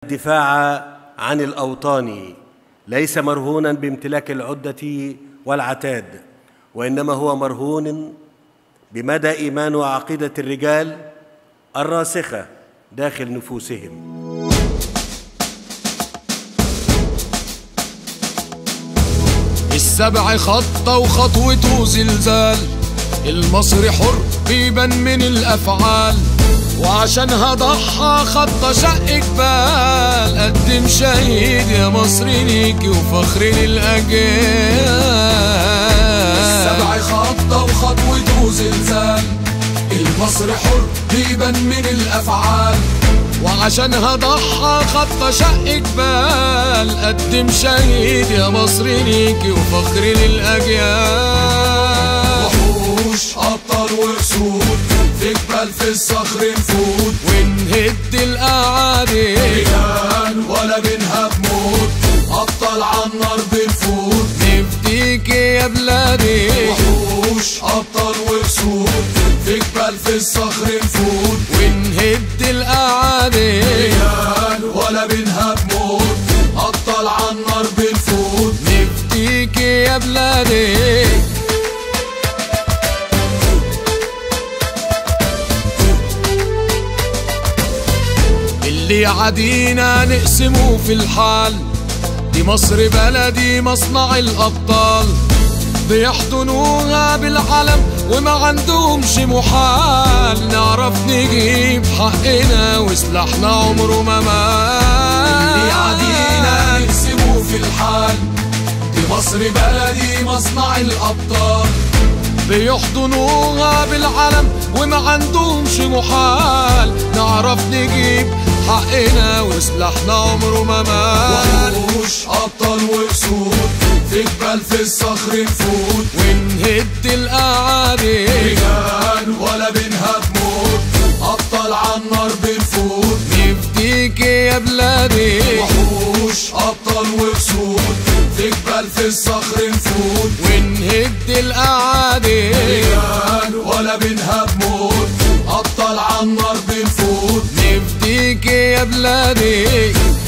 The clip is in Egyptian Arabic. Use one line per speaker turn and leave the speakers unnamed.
الدفاع عن الاوطان ليس مرهونا بامتلاك العده والعتاد وانما هو مرهون بمدى ايمان وعقيده الرجال الراسخه داخل نفوسهم
السبع خطة وخطوته زلزال المصري حر بيبان من الأفعال وعشانها ضحى خطة شق جبال قدم شهيد يا مصري ليكي وفخر للأجيال السبع خطة وخطوته زلزال المصري حر بيبان من الأفعال وعشانها ضحى خطة شق جبال قدم شهيد يا مصري ليكي وفخر للأجيال
وحوش أبطال وأسود في جبال في الصخر نفوت
ونهد الأعادي
رجال ولا بنهاب موت أبطال عالنار بنفوت
نفديكي يا بلادي
وحوش أبطال وأسود في جبال في الصخر نفوت
ونهد الأعادي
رجال ولا بنهاب موت أبطال عالنار بنفوت
نفديكي يا بلادي اللي عدينا نقسمه في الحال دي مصر بلدي مصنع الأبطال بيحضنوها بالعلم وما عندهمش محال نعرف نجيب حقنا وسلاحنا عمره ما مال
اللي عدينا نقسمه في الحال دي مصر بلدي مصنع الأبطال
بيحضنوها بالعلم وما عندهمش محال نعرف نجيب حقنا وسلاحنا عمره ما مال
وحوش أبطال وأسود في جبال في الصخر نفوت
ونهد الأعادي
رجال ولا بنهاب موت أبطال عالنار بنفوت
نفديكي يا بلادي
وحوش أبطال وأسود في جبال في الصخر نفوت
ونهد الأعادي
رجال ولا بنهاب موت أبطال عالنار بنفوت
نفديكي يا بلادي